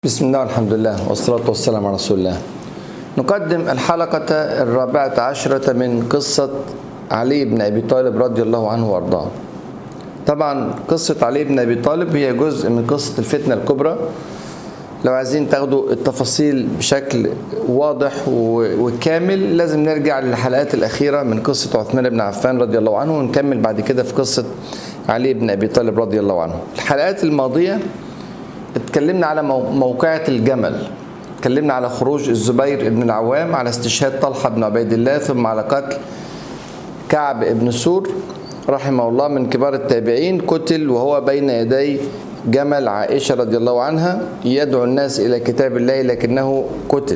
بسم الله والحمد لله والصلاة والسلام على رسول الله نقدم الحلقة الرابعة عشرة من قصة علي بن أبي طالب رضي الله عنه وأرضاه طبعا قصة علي بن أبي طالب هي جزء من قصة الفتنة الكبرى لو عايزين تاخدوا التفاصيل بشكل واضح وكامل لازم نرجع للحلقات الأخيرة من قصة عثمان بن عفان رضي الله عنه ونكمل بعد كده في قصة علي بن أبي طالب رضي الله عنه الحلقات الماضية اتكلمنا على موقعة الجمل اتكلمنا على خروج الزبير بن العوام على استشهاد طلحة بن عبيد الله ثم على قتل كعب بن سور رحمه الله من كبار التابعين قتل وهو بين يدي جمل عائشة رضي الله عنها يدعو الناس إلى كتاب الله لكنه قتل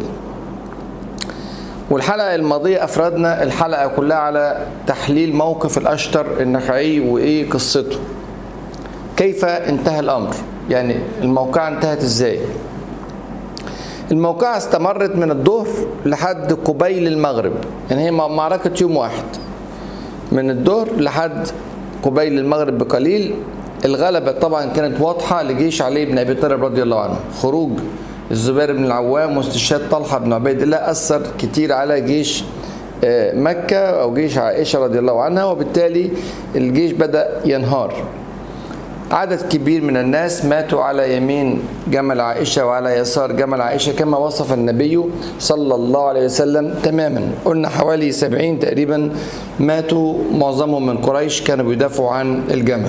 والحلقة الماضية أفردنا الحلقة كلها على تحليل موقف الأشتر النخعي وإيه قصته كيف انتهى الأمر يعني الموقعة انتهت ازاي الموقعة استمرت من الظهر لحد قبيل المغرب يعني هي معركة يوم واحد من الظهر لحد قبيل المغرب بقليل الغلبة طبعا كانت واضحة لجيش علي بن أبي طالب رضي الله عنه خروج الزبير بن العوام واستشهاد طلحة بن عبيد الله أثر كتير على جيش مكة أو جيش عائشة رضي الله عنها وبالتالي الجيش بدأ ينهار عدد كبير من الناس ماتوا على يمين جمل عائشة وعلى يسار جمل عائشة كما وصف النبي صلى الله عليه وسلم تماما قلنا حوالي سبعين تقريبا ماتوا معظمهم من قريش كانوا بيدافعوا عن الجمل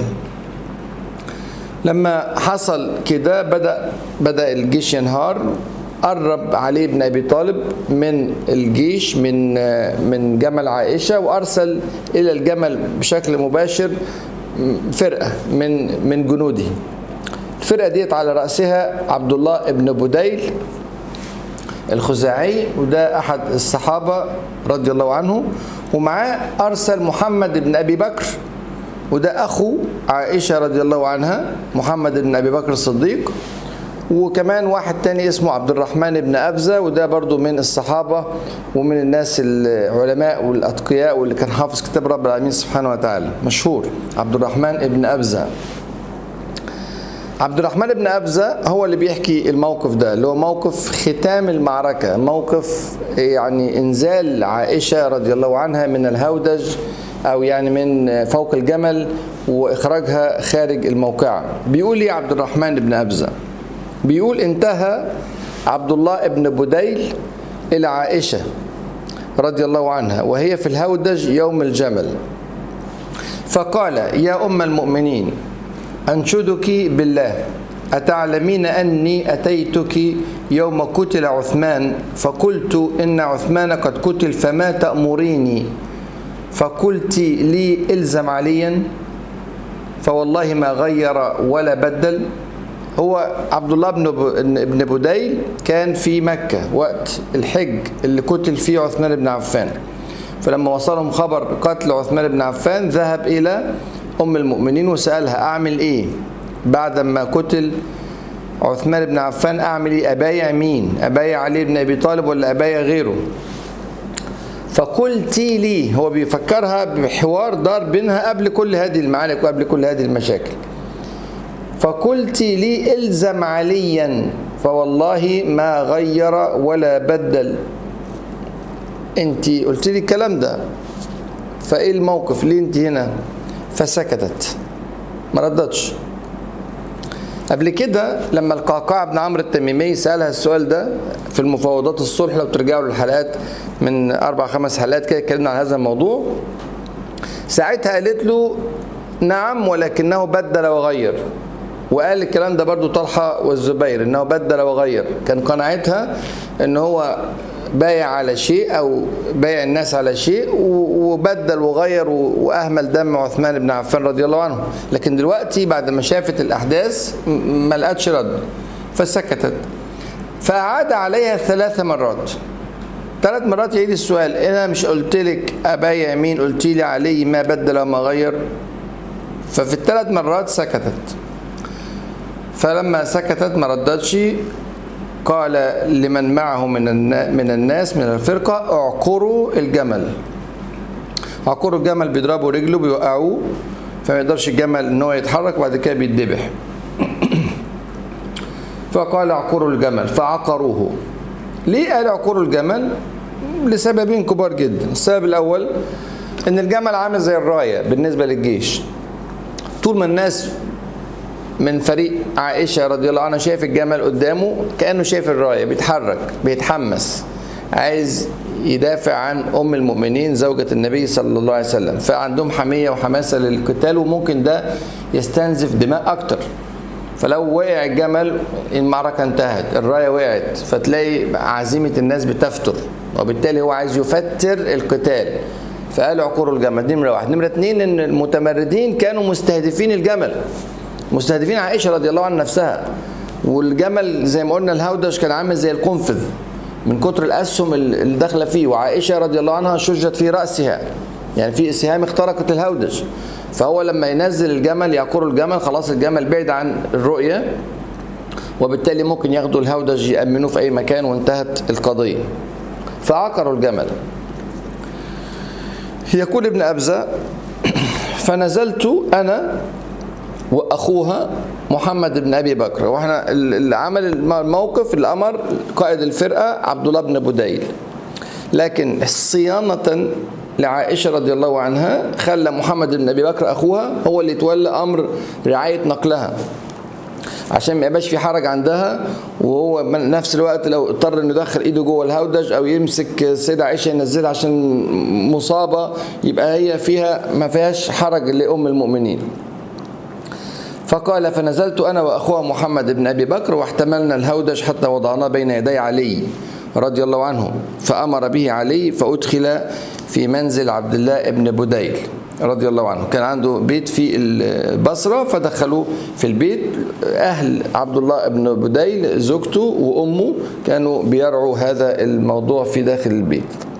لما حصل كده بدأ بدأ الجيش ينهار قرب علي بن ابي طالب من الجيش من من جمل عائشه وارسل الى الجمل بشكل مباشر فرقة من من جنوده الفرقة ديت على رأسها عبد الله ابن بديل الخزاعي وده أحد الصحابة رضي الله عنه ومعاه أرسل محمد بن أبي بكر وده أخو عائشة رضي الله عنها محمد بن أبي بكر الصديق وكمان واحد تاني اسمه عبد الرحمن بن أبزة وده برضو من الصحابة ومن الناس العلماء والأتقياء واللي كان حافظ كتاب رب العالمين سبحانه وتعالى مشهور عبد الرحمن بن أبزة عبد الرحمن بن أبزة هو اللي بيحكي الموقف ده اللي هو موقف ختام المعركة موقف يعني إنزال عائشة رضي الله عنها من الهودج أو يعني من فوق الجمل وإخراجها خارج الموقعة بيقول لي عبد الرحمن بن أبزة بيقول انتهى عبد الله بن بديل إلى عائشة رضي الله عنها وهي في الهودج يوم الجمل فقال يا أم المؤمنين أنشدك بالله أتعلمين أني أتيتك يوم قتل عثمان فقلت إن عثمان قد قتل فما تأمريني فقلت لي إلزم عليا فوالله ما غير ولا بدل هو عبد الله بن ابن بديل كان في مكة وقت الحج اللي قتل فيه عثمان بن عفان فلما وصلهم خبر قتل عثمان بن عفان ذهب إلى أم المؤمنين وسألها أعمل إيه بعد ما قتل عثمان بن عفان أعمل إيه أبايع مين أبايع علي بن أبي طالب ولا أبايع غيره فقلت لي هو بيفكرها بحوار دار بينها قبل كل هذه المعارك وقبل كل هذه المشاكل فقلت لي الزم عليا فوالله ما غير ولا بدل انت قلت لي الكلام ده فايه الموقف ليه انت هنا فسكتت ما ردتش قبل كده لما القعقاع بن عمرو التميمي سالها السؤال ده في المفاوضات الصلح لو ترجعوا للحلقات من اربع خمس حلقات كده اتكلمنا عن هذا الموضوع ساعتها قالت له نعم ولكنه بدل وغير وقال الكلام ده برضو طلحة والزبير انه بدل وغير كان قناعتها ان هو بايع على شيء او بايع الناس على شيء وبدل وغير واهمل دم عثمان بن عفان رضي الله عنه لكن دلوقتي بعد ما شافت الاحداث ما لقتش رد فسكتت فاعاد عليها ثلاث مرات ثلاث مرات يعيد السؤال انا مش قلت لك ابايع مين قلت لي علي ما بدل وما غير ففي الثلاث مرات سكتت فلما سكتت ما ردتش قال لمن معه من من الناس من الفرقة اعقروا الجمل اعقروا الجمل بيضربوا رجله بيوقعوه فما يقدرش الجمل ان هو يتحرك وبعد كده بيتذبح فقال اعقروا الجمل فعقروه ليه قال اعقروا الجمل لسببين كبار جدا السبب الاول ان الجمل عامل زي الرايه بالنسبه للجيش طول ما الناس من فريق عائشه رضي الله عنها شايف الجمل قدامه كانه شايف الرايه بيتحرك بيتحمس عايز يدافع عن ام المؤمنين زوجة النبي صلى الله عليه وسلم فعندهم حمية وحماسة للقتال وممكن ده يستنزف دماء اكتر فلو وقع الجمل المعركة انتهت الراية وقعت فتلاقي عزيمة الناس بتفتر وبالتالي هو عايز يفتر القتال فقالوا عقور الجمل دي نمرة واحد نمرة اتنين ان المتمردين كانوا مستهدفين الجمل مستهدفين عائشة رضي الله عنها نفسها والجمل زي ما قلنا الهودج كان عامل زي القنفذ من كتر الاسهم اللي داخله فيه وعائشه رضي الله عنها شجت في راسها يعني في سهام اخترقت الهودج فهو لما ينزل الجمل يعقر الجمل خلاص الجمل بعيد عن الرؤيه وبالتالي ممكن ياخدوا الهودج يأمنوه في أي مكان وانتهت القضية فعقروا الجمل يقول ابن أبزة فنزلت أنا وأخوها محمد بن أبي بكر وإحنا اللي عمل الموقف اللي أمر قائد الفرقة عبد الله بن بديل لكن صيانة لعائشة رضي الله عنها خلى محمد بن أبي بكر أخوها هو اللي يتولى أمر رعاية نقلها عشان ما يبقاش في حرج عندها وهو من نفس الوقت لو اضطر انه يدخل ايده جوه الهودج او يمسك السيده عائشه ينزلها عشان مصابه يبقى هي فيها ما فيهاش حرج لام المؤمنين. فقال فنزلت انا واخوها محمد بن ابي بكر واحتملنا الهودج حتى وضعناه بين يدي علي رضي الله عنه فامر به علي فادخل في منزل عبد الله بن بديل رضي الله عنه كان عنده بيت في البصرة فدخلوه في البيت أهل عبد الله بن بديل زوجته وأمه كانوا بيرعوا هذا الموضوع في داخل البيت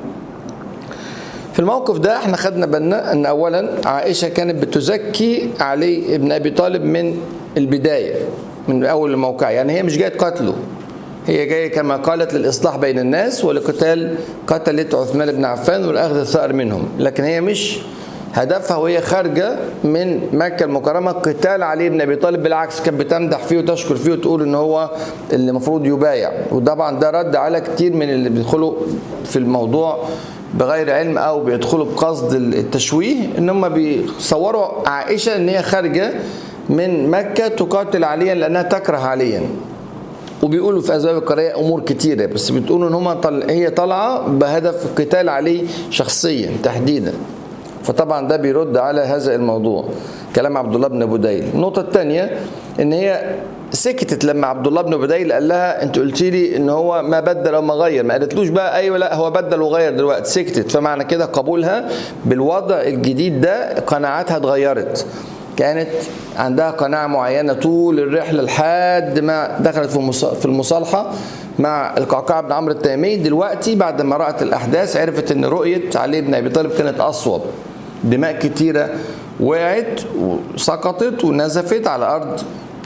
في الموقف ده احنا خدنا بالنا ان اولا عائشة كانت بتزكي علي بن ابي طالب من البداية من اول الموقع يعني هي مش جاية تقاتله هي جاية كما قالت للإصلاح بين الناس ولقتال قتلت عثمان بن عفان والأخذ الثأر منهم لكن هي مش هدفها وهي خارجة من مكة المكرمة قتال علي بن أبي طالب بالعكس كانت بتمدح فيه وتشكر فيه وتقول إن هو اللي المفروض يبايع وطبعا ده رد على كتير من اللي بيدخلوا في الموضوع بغير علم أو بيدخلوا بقصد التشويه إن هم بيصوروا عائشة إن هي خارجة من مكة تقاتل عليا لأنها تكره عليا وبيقولوا في اسباب القراءه امور كتيره بس بتقولوا ان هم طل... هي طالعه بهدف قتال عليه شخصيا تحديدا فطبعا ده بيرد على هذا الموضوع كلام عبد الله بن بديل النقطه الثانيه ان هي سكتت لما عبد الله بن بديل قال لها انت قلت لي ان هو ما بدل وما غير ما قالتلوش بقى ايوه لا هو بدل وغير دلوقتي سكتت فمعنى كده قبولها بالوضع الجديد ده قناعاتها اتغيرت كانت عندها قناعة معينة طول الرحلة لحد ما دخلت في المصالحة مع القعقاع بن عمرو التيمي دلوقتي بعد ما رأت الأحداث عرفت أن رؤية علي بن أبي طالب كانت أصوب دماء كتيرة وقعت وسقطت ونزفت على أرض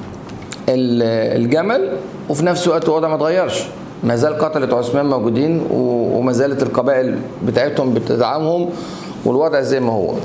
الجمل وفي نفس الوقت الوضع ما اتغيرش ما زال قتلة عثمان موجودين وما زالت القبائل بتاعتهم بتدعمهم والوضع زي ما هو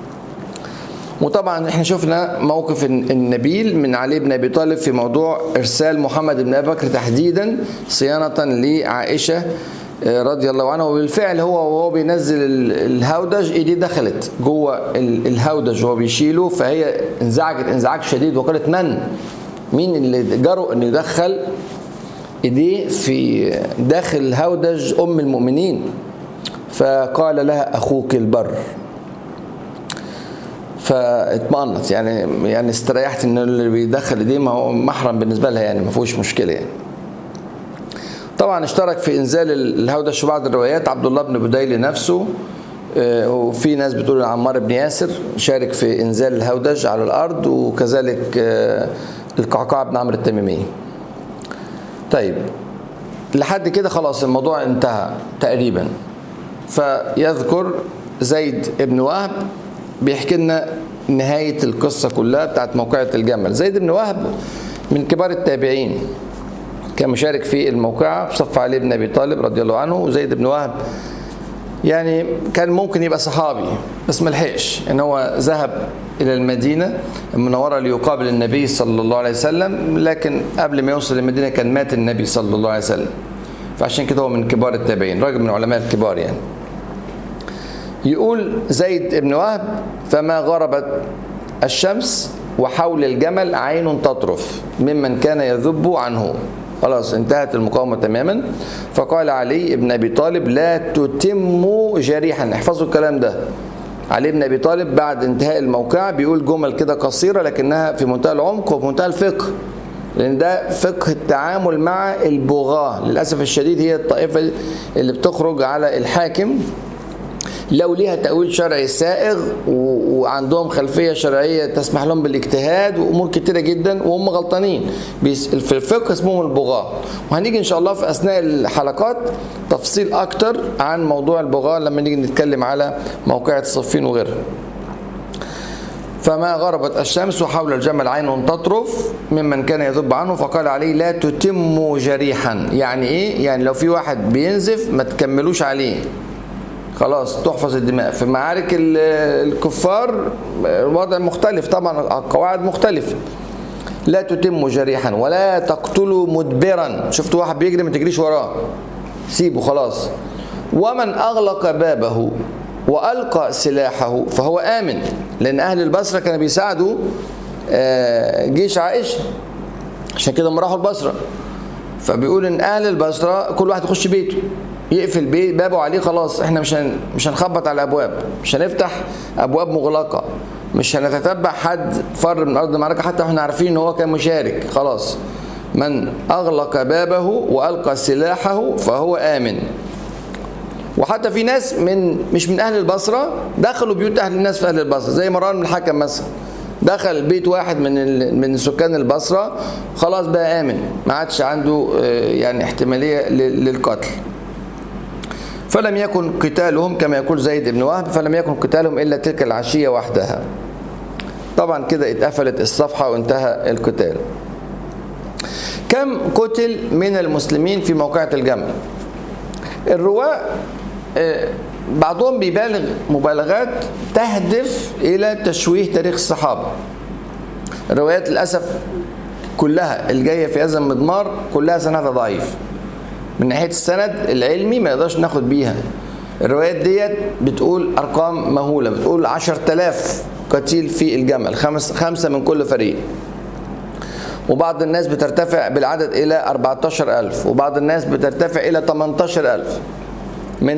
وطبعا احنا شفنا موقف النبيل من علي بن ابي طالب في موضوع ارسال محمد بن ابي بكر تحديدا صيانه لعائشه رضي الله عنها وبالفعل هو وهو بينزل الهودج ايديه دخلت جوه الهودج وهو بيشيله فهي انزعجت انزعاج شديد وقالت من مين اللي جرؤ انه يدخل ايديه في داخل الهودج ام المؤمنين فقال لها اخوك البر فاطمأنت يعني يعني استريحت ان اللي بيدخل دي ما هو محرم بالنسبه لها يعني ما فيهوش مشكله يعني. طبعا اشترك في انزال الهودج في بعض الروايات عبد الله بن بديل نفسه وفي ناس بتقول عمار بن ياسر شارك في انزال الهودج على الارض وكذلك القعقاع بن عمرو التميمي. طيب لحد كده خلاص الموضوع انتهى تقريبا فيذكر زيد بن وهب بيحكي لنا نهاية القصة كلها بتاعت موقعة الجمل زيد بن وهب من كبار التابعين كان مشارك في الموقعة في صف علي بن أبي طالب رضي الله عنه وزيد بن وهب يعني كان ممكن يبقى صحابي بس ما لحقش ان هو ذهب إلى المدينة المنورة ليقابل النبي صلى الله عليه وسلم لكن قبل ما يوصل المدينة كان مات النبي صلى الله عليه وسلم فعشان كده هو من كبار التابعين راجل من العلماء الكبار يعني يقول زيد بن وهب فما غربت الشمس وحول الجمل عين تطرف ممن كان يذب عنه خلاص انتهت المقاومة تماما فقال علي بن أبي طالب لا تتموا جريحا احفظوا الكلام ده علي بن أبي طالب بعد انتهاء الموقعة بيقول جمل كده قصيرة لكنها في منتهى العمق وفي منتهى الفقه لأن ده فقه التعامل مع البغاة للأسف الشديد هي الطائفة اللي بتخرج على الحاكم لو ليها تأويل شرعي سائغ وعندهم خلفية شرعية تسمح لهم بالاجتهاد وأمور كتيرة جدا وهم غلطانين في الفقه اسمهم البغاة وهنيجي إن شاء الله في أثناء الحلقات تفصيل أكتر عن موضوع البغاة لما نيجي نتكلم على موقعة صفين وغيرها فما غربت الشمس وحول الجمل عين تطرف ممن كان يذب عنه فقال عليه لا تتموا جريحا يعني ايه يعني لو في واحد بينزف ما تكملوش عليه خلاص تحفظ الدماء في معارك الكفار الوضع مختلف طبعا القواعد مختلفة لا تتم جريحا ولا تقتلوا مدبرا شفت واحد بيجري ما تجريش وراه سيبه خلاص ومن أغلق بابه وألقى سلاحه فهو آمن لأن أهل البصرة كانوا بيساعدوا جيش عائشة عشان كده راحوا البصرة فبيقول إن أهل البصرة كل واحد يخش بيته يقفل بيه بابه عليه خلاص احنا مش هن مش هنخبط على الابواب مش هنفتح ابواب مغلقه مش هنتتبع حد فر من ارض المعركه حتى احنا عارفين ان هو كان مشارك خلاص من اغلق بابه والقى سلاحه فهو امن وحتى في ناس من مش من اهل البصره دخلوا بيوت اهل الناس في اهل البصره زي مروان بن الحكم مثلا دخل بيت واحد من من سكان البصره خلاص بقى امن ما عادش عنده يعني احتماليه للقتل فلم يكن قتالهم كما يقول زيد بن وهب فلم يكن قتالهم إلا تلك العشية وحدها طبعا كده اتقفلت الصفحة وانتهى القتال كم قتل من المسلمين في موقعة الجمل الرواة بعضهم بيبالغ مبالغات تهدف إلى تشويه تاريخ الصحابة الروايات للأسف كلها الجاية في هذا المضمار كلها سندها ضعيف من ناحيه السند العلمي ما يقدرش ناخد بيها الروايات ديت بتقول ارقام مهوله بتقول 10000 قتيل في الجمل خمس خمسه من كل فريق وبعض الناس بترتفع بالعدد الى 14000 وبعض الناس بترتفع الى 18000 من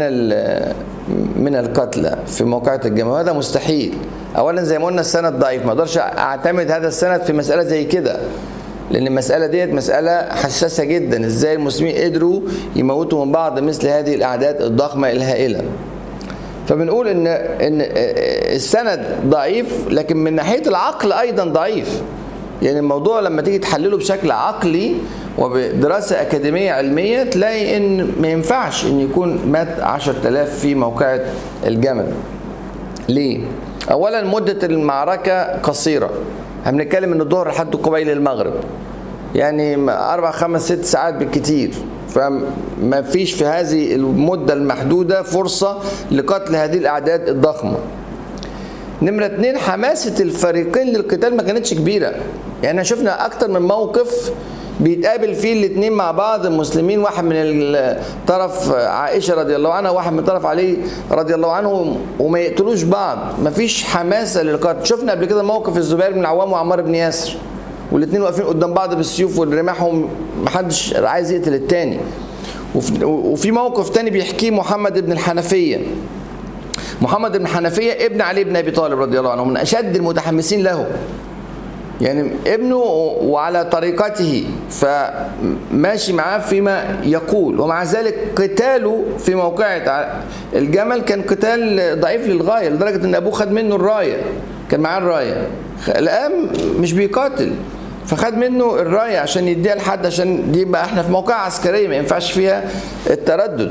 من القتلى في موقعة الجمل وهذا مستحيل اولا زي ما قلنا السند ضعيف ما اقدرش اعتمد هذا السند في مساله زي كده لان المساله ديت مساله حساسه جدا ازاي المسلمين قدروا يموتوا من بعض مثل هذه الاعداد الضخمه الهائله فبنقول ان ان السند ضعيف لكن من ناحيه العقل ايضا ضعيف يعني الموضوع لما تيجي تحلله بشكل عقلي وبدراسة أكاديمية علمية تلاقي إن ما ينفعش إن يكون مات 10000 في موقعة الجمل. ليه؟ أولا مدة المعركة قصيرة. احنا بنتكلم ان الظهر لحد قبيل المغرب يعني اربع خمس ست ساعات بالكتير فما فيش في هذه المدة المحدودة فرصة لقتل هذه الأعداد الضخمة نمرة اتنين حماسة الفريقين للقتال ما كانتش كبيرة يعني شفنا أكتر من موقف بيتقابل فيه الاثنين مع بعض المسلمين واحد من طرف عائشه رضي الله عنها وواحد من طرف علي رضي الله عنه وما يقتلوش بعض مفيش حماسه للقتل شفنا قبل كده موقف الزبير بن العوام وعمار بن ياسر والاثنين واقفين قدام بعض بالسيوف والرماح محدش عايز يقتل الثاني وفي موقف تاني بيحكيه محمد بن الحنفيه محمد بن الحنفيه ابن علي بن ابي طالب رضي الله عنه من اشد المتحمسين له يعني ابنه وعلى طريقته فماشي معاه فيما يقول ومع ذلك قتاله في موقعة الجمل كان قتال ضعيف للغاية لدرجة ان ابوه خد منه الراية كان معاه الراية الآن مش بيقاتل فخد منه الراية عشان يديها لحد عشان دي بقى احنا في موقع عسكرية ما ينفعش فيها التردد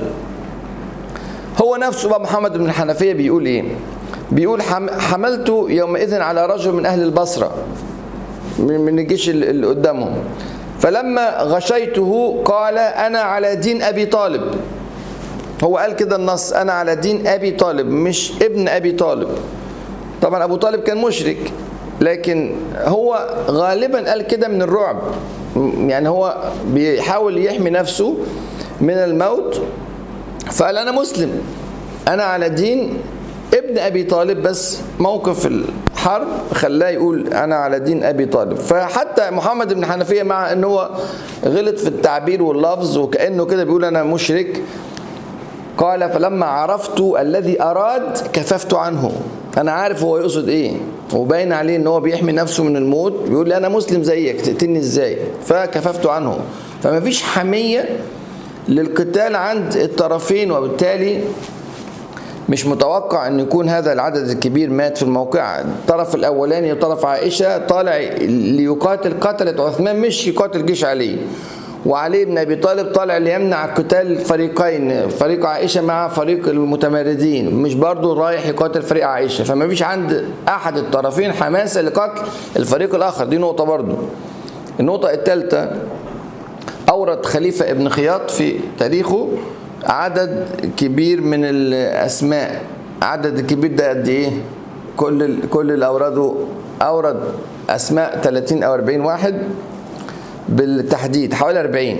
هو نفسه بقى محمد بن الحنفية بيقول ايه بيقول حملت يومئذ على رجل من اهل البصره من الجيش اللي قدامهم فلما غشيته قال انا على دين ابي طالب هو قال كده النص انا على دين ابي طالب مش ابن ابي طالب طبعا ابو طالب كان مشرك لكن هو غالبا قال كده من الرعب يعني هو بيحاول يحمي نفسه من الموت فقال انا مسلم انا على دين ابن ابي طالب بس موقف الحرب خلاه يقول انا على دين ابي طالب فحتى محمد بن حنفيه مع ان هو غلط في التعبير واللفظ وكانه كده بيقول انا مشرك قال فلما عرفت الذي اراد كففت عنه انا عارف هو يقصد ايه وباين عليه ان هو بيحمي نفسه من الموت بيقول لي انا مسلم زيك تقتلني ازاي فكففت عنه فما فيش حميه للقتال عند الطرفين وبالتالي مش متوقع ان يكون هذا العدد الكبير مات في الموقع الطرف الاولاني وطرف عائشه طالع ليقاتل قتله عثمان مش يقاتل جيش علي وعلي بن ابي طالب طالع ليمنع قتال فريقين فريق عائشه مع فريق المتمردين مش برضه رايح يقاتل فريق عائشه فما فيش عند احد الطرفين حماسه لقتل الفريق الاخر دي نقطه برضه النقطه الثالثه اورد خليفه ابن خياط في تاريخه عدد كبير من الاسماء عدد الكبير ده قد ايه كل كل اللي اورده اورد اسماء 30 او 40 واحد بالتحديد حوالي 40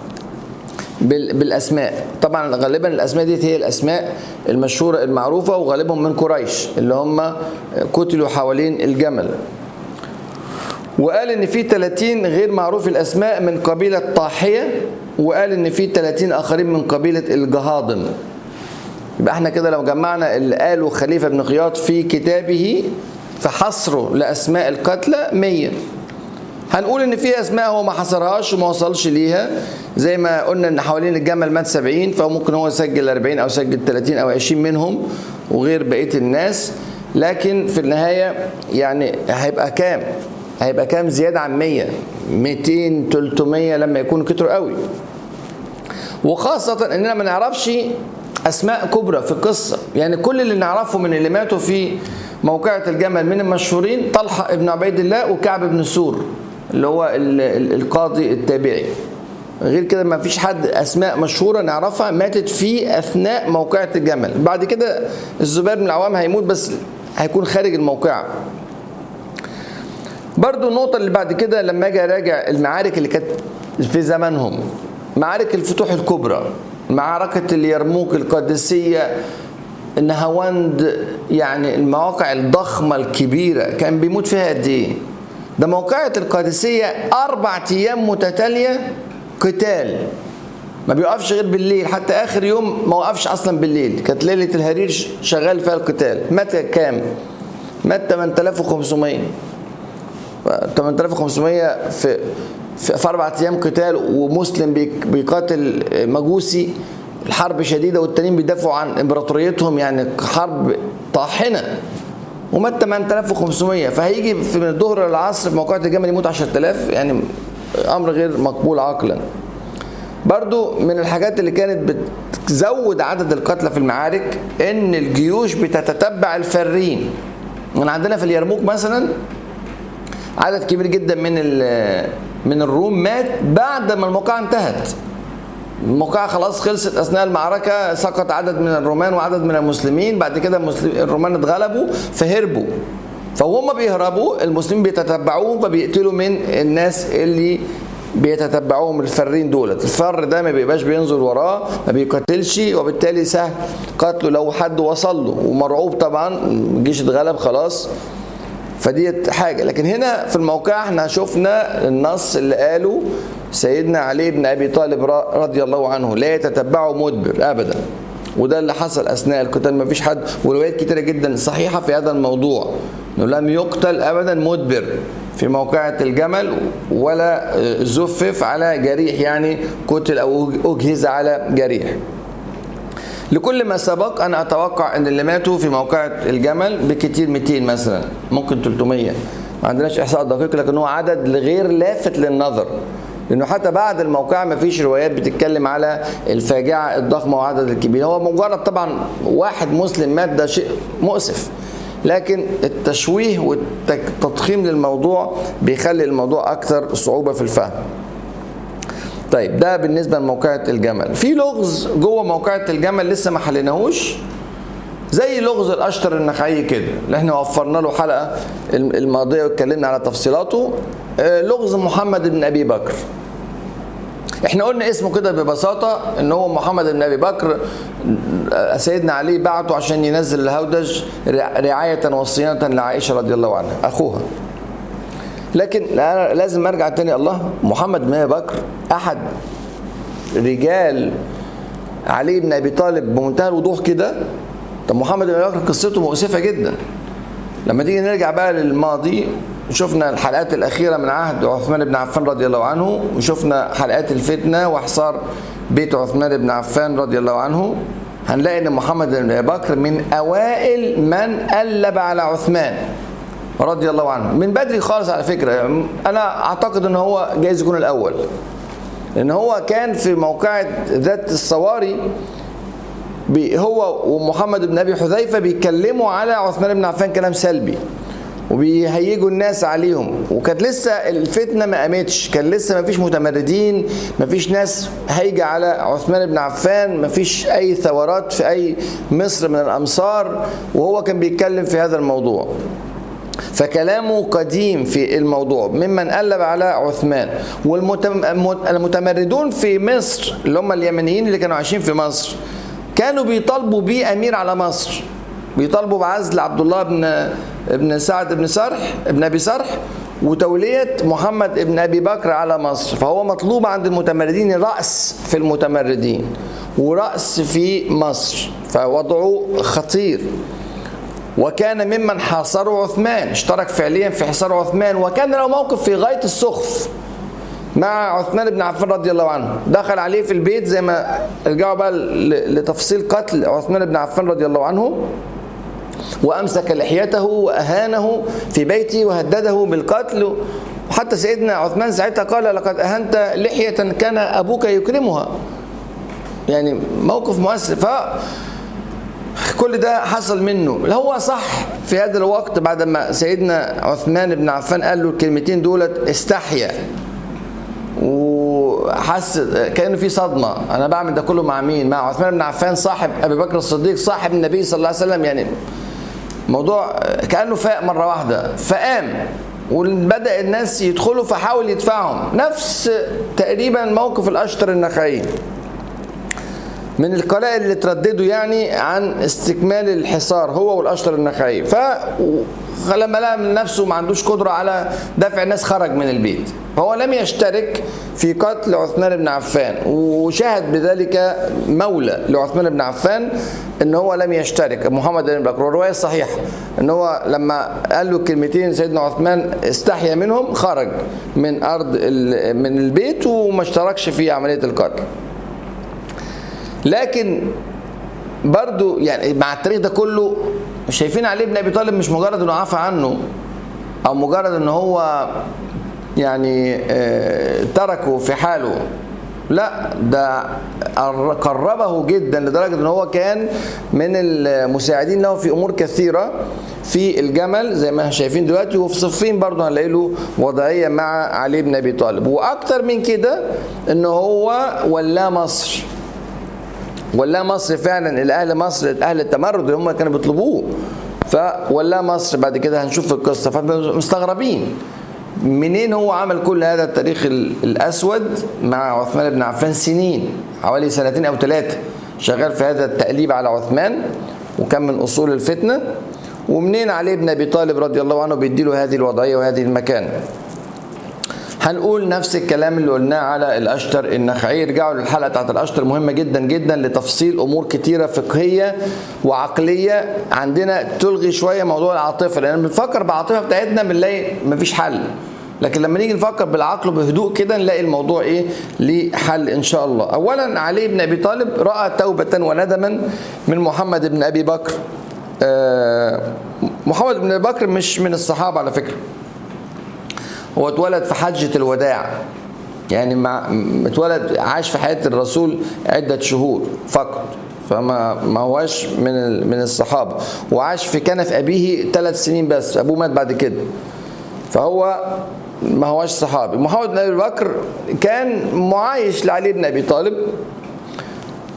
بالاسماء طبعا غالبا الاسماء دي هي الاسماء المشهوره المعروفه وغالبهم من قريش اللي هم قتلوا حوالين الجمل وقال ان في 30 غير معروف الاسماء من قبيله طاحيه وقال ان في 30 اخرين من قبيله الجهاضم يبقى احنا كده لو جمعنا اللي قاله خليفه بن خياط في كتابه في حصره لاسماء القتلى 100 هنقول ان في اسماء هو ما حصرهاش وما وصلش ليها زي ما قلنا ان حوالين الجمل مات 70 فممكن هو يسجل 40 او يسجل 30 او 20 منهم وغير بقيه الناس لكن في النهايه يعني هيبقى كام هيبقى كام زياده عن 100 200 300 لما يكونوا كتروا قوي وخاصه اننا ما نعرفش اسماء كبرى في القصه يعني كل اللي نعرفه من اللي ماتوا في موقعة الجمل من المشهورين طلحة ابن عبيد الله وكعب بن سور اللي هو القاضي التابعي غير كده ما فيش حد اسماء مشهوره نعرفها ماتت في اثناء موقعة الجمل بعد كده الزبير بن العوام هيموت بس هيكون خارج الموقعة برضو النقطة اللي بعد كده لما اجي اراجع المعارك اللي كانت في زمانهم معارك الفتوح الكبرى معركة اليرموك القادسية النهاوند يعني المواقع الضخمة الكبيرة كان بيموت فيها قد ايه؟ ده موقعة القادسية أربع أيام متتالية قتال ما بيوقفش غير بالليل حتى آخر يوم ما وقفش أصلا بالليل كانت ليلة الهرير شغال فيها القتال مات كام؟ مات 8500 8500 في في أربع أيام قتال ومسلم بيقاتل مجوسي الحرب شديدة والتانيين بيدافعوا عن إمبراطوريتهم يعني حرب طاحنة ومات 8500 فهيجي في من الظهر للعصر في موقعة الجمل يموت 10000 يعني امر غير مقبول عقلا برضو من الحاجات اللي كانت بتزود عدد القتلى في المعارك ان الجيوش بتتتبع الفارين من عندنا في اليرموك مثلا عدد كبير جدا من من الروم مات بعد ما الموقعة انتهت الموقعة خلاص خلصت أثناء المعركة سقط عدد من الرومان وعدد من المسلمين بعد كده الرومان اتغلبوا فهربوا فهم بيهربوا المسلمين بيتتبعوهم فبيقتلوا من الناس اللي بيتتبعوهم الفرين دولت الفر ده ما بيبقاش بينظر وراه ما بيقتلش وبالتالي سهل قتله لو حد وصل له ومرعوب طبعا الجيش اتغلب خلاص فديت حاجة لكن هنا في الموقع احنا شفنا النص اللي قاله سيدنا علي بن ابي طالب رضي الله عنه لا يتتبعه مدبر ابدا وده اللي حصل اثناء القتال ما فيش حد وروايات كتيره جدا صحيحه في هذا الموضوع انه لم يقتل ابدا مدبر في موقعة الجمل ولا زفف على جريح يعني قتل او اجهز على جريح لكل ما سبق انا اتوقع ان اللي ماتوا في موقعة الجمل بكتير 200 مثلا ممكن 300 ما عندناش احصاء دقيق لكن هو عدد غير لافت للنظر لانه حتى بعد الموقع ما فيش روايات بتتكلم على الفاجعه الضخمه وعدد الكبير هو مجرد طبعا واحد مسلم مات ده شيء مؤسف لكن التشويه والتضخيم للموضوع بيخلي الموضوع اكثر صعوبه في الفهم طيب ده بالنسبه لموقعة الجمل في لغز جوه موقعة الجمل لسه ما حليناهوش زي لغز الاشتر النخعي كده اللي احنا وفرنا له حلقه الماضيه واتكلمنا على تفصيلاته آه، لغز محمد بن ابي بكر احنا قلنا اسمه كده ببساطه ان هو محمد بن ابي بكر آه، سيدنا علي بعته عشان ينزل الهودج رعايه وصيانه لعائشه رضي الله عنها اخوها لكن لازم ارجع تاني الله محمد بن ابي بكر احد رجال علي بن ابي طالب بمنتهى الوضوح كده طب محمد بن ابي بكر قصته مؤسفه جدا لما تيجي نرجع بقى للماضي شفنا الحلقات الأخيرة من عهد عثمان بن عفان رضي الله عنه وشفنا حلقات الفتنة وحصار بيت عثمان بن عفان رضي الله عنه هنلاقي ان محمد بن ابي بكر من اوائل من قلب على عثمان رضي الله عنه من بدري خالص على فكره انا اعتقد ان هو جايز يكون الاول لان هو كان في موقعة ذات الصواري هو ومحمد بن ابي حذيفه بيتكلموا على عثمان بن عفان كلام سلبي وبيهيجوا الناس عليهم وكانت لسه الفتنه ما قامتش كان لسه ما فيش متمردين ما فيش ناس هايجه على عثمان بن عفان ما فيش اي ثورات في اي مصر من الامصار وهو كان بيتكلم في هذا الموضوع فكلامه قديم في الموضوع ممن قلب على عثمان والمتمردون في مصر اللي هم اليمنيين اللي كانوا عايشين في مصر كانوا بيطالبوا بيه امير على مصر بيطالبوا بعزل عبد الله بن ابن سعد بن سرح ابن ابي سرح وتولية محمد ابن أبي بكر على مصر فهو مطلوب عند المتمردين رأس في المتمردين ورأس في مصر فوضعه خطير وكان ممن حاصروا عثمان اشترك فعليا في حصار عثمان وكان له موقف في غاية السخف مع عثمان بن عفان رضي الله عنه دخل عليه في البيت زي ما رجعوا بقى لتفصيل قتل عثمان بن عفان رضي الله عنه وأمسك لحيته وأهانه في بيته وهدده بالقتل وحتى سيدنا عثمان ساعتها قال لقد أهنت لحية كان أبوك يكرمها يعني موقف مؤثر ف كل ده حصل منه هو صح في هذا الوقت بعد ما سيدنا عثمان بن عفان قال له الكلمتين دولت استحيا وحس كانه في صدمه انا بعمل ده كله مع مين مع عثمان بن عفان صاحب ابي بكر الصديق صاحب النبي صلى الله عليه وسلم يعني موضوع كانه فاق مره واحده فقام وبدا الناس يدخلوا فحاول يدفعهم نفس تقريبا موقف الاشتر النخعي من القلائل اللي ترددوا يعني عن استكمال الحصار هو والاشتر النخعي ف فلما لقى من نفسه ما عندوش قدرة على دفع الناس خرج من البيت فهو لم يشترك في قتل عثمان بن عفان وشاهد بذلك مولى لعثمان بن عفان ان هو لم يشترك محمد بن بكر والروايه الصحيحه ان هو لما قال له كلمتين سيدنا عثمان استحيا منهم خرج من ارض من البيت وما اشتركش في عمليه القتل لكن برضو يعني مع التاريخ ده كله شايفين علي بن ابي طالب مش مجرد انه عفى عنه او مجرد ان هو يعني آه، تركه في حاله لا ده قربه جدا لدرجه ان هو كان من المساعدين له في امور كثيره في الجمل زي ما احنا شايفين دلوقتي وفي صفين برضه هنلاقي له وضعيه مع علي بن ابي طالب واكتر من كده ان هو ولاه مصر ولا مصر فعلا الاهل مصر اهل التمرد اللي هم كانوا بيطلبوه فولا مصر بعد كده هنشوف في القصه فمستغربين منين هو عمل كل هذا التاريخ الاسود مع عثمان بن عفان سنين حوالي سنتين او ثلاثه شغال في هذا التأليب على عثمان وكان من اصول الفتنه ومنين علي بن ابي طالب رضي الله عنه بيديله هذه الوضعيه وهذه المكانه هنقول نفس الكلام اللي قلناه على الاشتر النخعي ارجعوا للحلقه بتاعت الاشتر مهمه جدا جدا لتفصيل امور كتيره فقهيه وعقليه عندنا تلغي شويه موضوع العاطفه لان بنفكر بالعاطفه بتاعتنا بنلاقي مفيش حل لكن لما نيجي نفكر بالعقل وبهدوء كده نلاقي الموضوع ايه ليه حل ان شاء الله اولا علي بن ابي طالب راى توبه وندما من محمد بن ابي بكر آه، محمد بن ابي بكر مش من الصحابه على فكره هو اتولد في حجة الوداع يعني مع اتولد عاش في حياة الرسول عدة شهور فقط فما ما هواش من من الصحابة وعاش في كنف أبيه ثلاث سنين بس أبوه مات بعد كده فهو ما هواش صحابي محمد بن أبي بكر كان معايش لعلي بن أبي طالب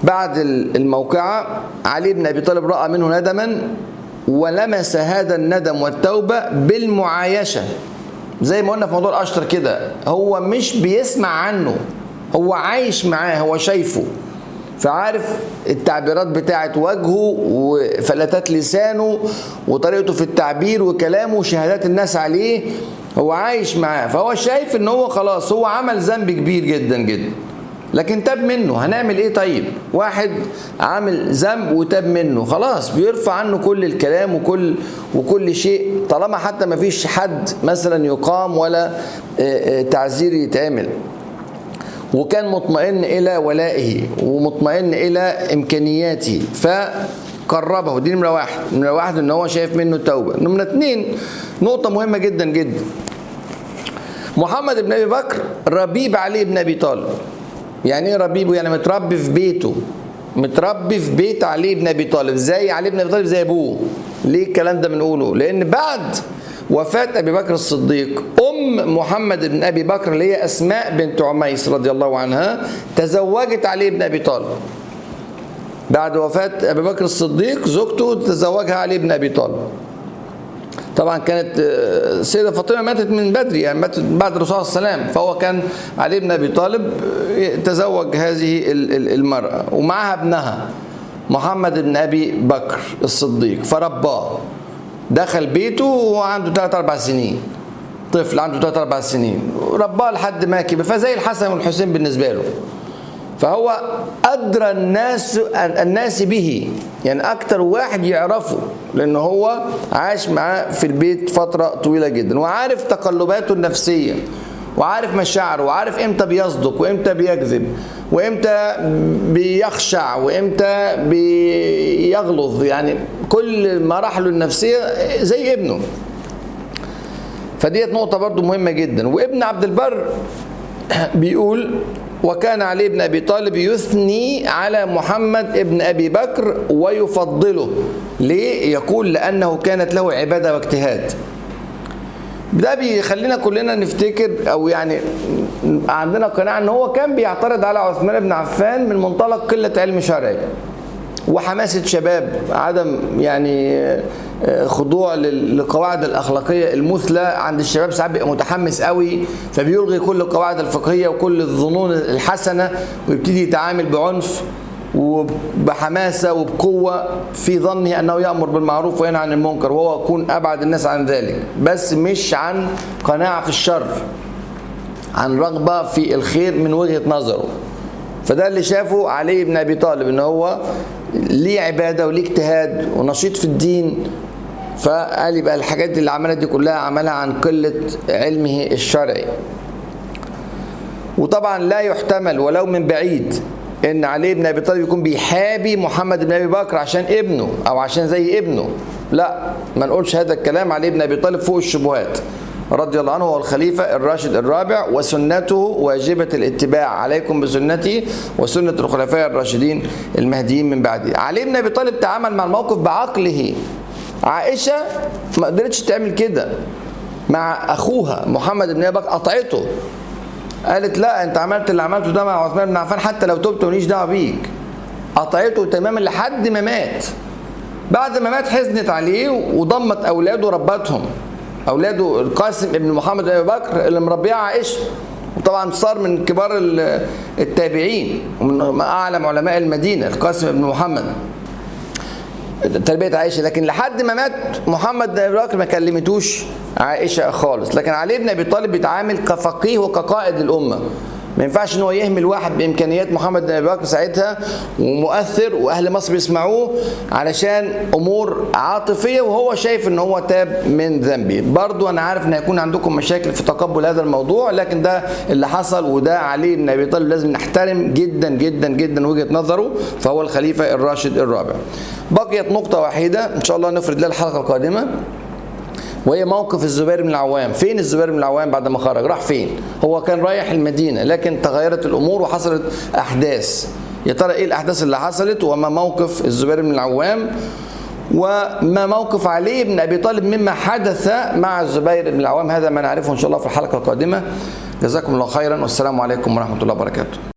بعد الموقعة علي بن أبي طالب رأى منه ندما ولمس هذا الندم والتوبة بالمعايشة زي ما قلنا في موضوع الأشتر كده هو مش بيسمع عنه هو عايش معاه هو شايفه فعارف التعبيرات بتاعت وجهه وفلتات لسانه وطريقته في التعبير وكلامه وشهادات الناس عليه هو عايش معاه فهو شايف ان هو خلاص هو عمل ذنب كبير جدا جدا لكن تاب منه هنعمل ايه طيب واحد عامل ذنب وتاب منه خلاص بيرفع عنه كل الكلام وكل وكل شيء طالما حتى ما فيش حد مثلا يقام ولا تعزير يتعمل وكان مطمئن الى ولائه ومطمئن الى امكانياته فقربه دي نمره واحد نمره واحد ان هو شايف منه التوبه نمره اتنين نقطه مهمه جدا جدا محمد بن ابي بكر ربيب علي بن ابي طالب يعني ايه ربيبه يعني متربي في بيته متربي في بيت علي بن ابي طالب زي علي بن ابي طالب زي ابوه ليه الكلام ده بنقوله لان بعد وفاة أبي بكر الصديق أم محمد بن أبي بكر اللي هي أسماء بنت عميس رضي الله عنها تزوجت علي بن أبي طالب بعد وفاة أبي بكر الصديق زوجته تزوجها علي بن أبي طالب طبعا كانت السيدة فاطمة ماتت من بدري يعني ماتت بعد الرسول صلى الله عليه وسلم فهو كان علي بن أبي طالب تزوج هذه المرأة ومعها ابنها محمد بن أبي بكر الصديق فرباه دخل بيته وهو عنده 3 4 سنين طفل عنده 3 4 سنين رباه لحد ما كبر فزي الحسن والحسين بالنسبه له فهو ادرى الناس الناس به يعني اكتر واحد يعرفه لان هو عاش معاه في البيت فتره طويله جدا وعارف تقلباته النفسيه وعارف مشاعره وعارف امتى بيصدق وامتى بيكذب وامتى بيخشع وامتى بيغلظ يعني كل مراحله النفسيه زي ابنه فديت نقطه برضو مهمه جدا وابن عبد البر بيقول وكان علي بن ابي طالب يثني على محمد ابن ابي بكر ويفضله ليه يقول لانه كانت له عباده واجتهاد ده بيخلينا كلنا نفتكر او يعني عندنا قناعه ان هو كان بيعترض على عثمان بن عفان من منطلق قله علم شرعي وحماسه شباب عدم يعني خضوع للقواعد الاخلاقيه المثلى عند الشباب ساعات بيبقى متحمس قوي فبيلغي كل القواعد الفقهيه وكل الظنون الحسنه ويبتدي يتعامل بعنف وبحماسه وبقوه في ظنه انه يامر بالمعروف وينهى عن المنكر وهو يكون ابعد الناس عن ذلك بس مش عن قناعه في الشر عن رغبه في الخير من وجهه نظره فده اللي شافه علي بن ابي طالب ان هو ليه عباده وليه اجتهاد ونشيط في الدين فقال يبقى الحاجات دي اللي عملها دي كلها عملها عن قله علمه الشرعي وطبعا لا يحتمل ولو من بعيد ان علي بن ابي طالب يكون بيحابي محمد بن ابي بكر عشان ابنه او عشان زي ابنه لا ما نقولش هذا الكلام علي بن ابي طالب فوق الشبهات رضي الله عنه هو الخليفة الراشد الرابع وسنته واجبة الاتباع عليكم بسنتي وسنة الخلفاء الراشدين المهديين من بعدي علي بن أبي طالب تعامل مع الموقف بعقله عائشة ما قدرتش تعمل كده مع أخوها محمد بن أبي بكر قطعته قالت لا انت عملت اللي عملته ده مع عثمان بن عفان حتى لو تبت ماليش دعوه بيك قطعته تماما لحد ما مات بعد ما مات حزنت عليه وضمت اولاده وربتهم اولاده القاسم ابن محمد بن ابي بكر اللي مربيه عائشه وطبعا صار من كبار التابعين ومن اعلم علماء المدينه القاسم ابن محمد تربيه عائشه لكن لحد ما مات محمد بن ابي بكر ما كلمتوش عائشه خالص لكن علي بن ابي طالب بيتعامل كفقيه وكقائد الامه ما ينفعش ان هو يهمل واحد بامكانيات محمد بن ابي بكر ساعتها ومؤثر واهل مصر بيسمعوه علشان امور عاطفيه وهو شايف ان هو تاب من ذنبه برضو انا عارف ان هيكون عندكم مشاكل في تقبل هذا الموضوع لكن ده اللي حصل وده علي بن ابي طالب لازم نحترم جدا جدا جدا وجهه نظره فهو الخليفه الراشد الرابع بقيت نقطه وحيده ان شاء الله نفرد لها الحلقه القادمه وهي موقف الزبير بن العوام فين الزبير بن العوام بعد ما خرج راح فين هو كان رايح المدينة لكن تغيرت الأمور وحصلت أحداث يا ترى إيه الأحداث اللي حصلت وما موقف الزبير بن العوام وما موقف علي بن أبي طالب مما حدث مع الزبير بن العوام هذا ما نعرفه إن شاء الله في الحلقة القادمة جزاكم الله خيرا والسلام عليكم ورحمة الله وبركاته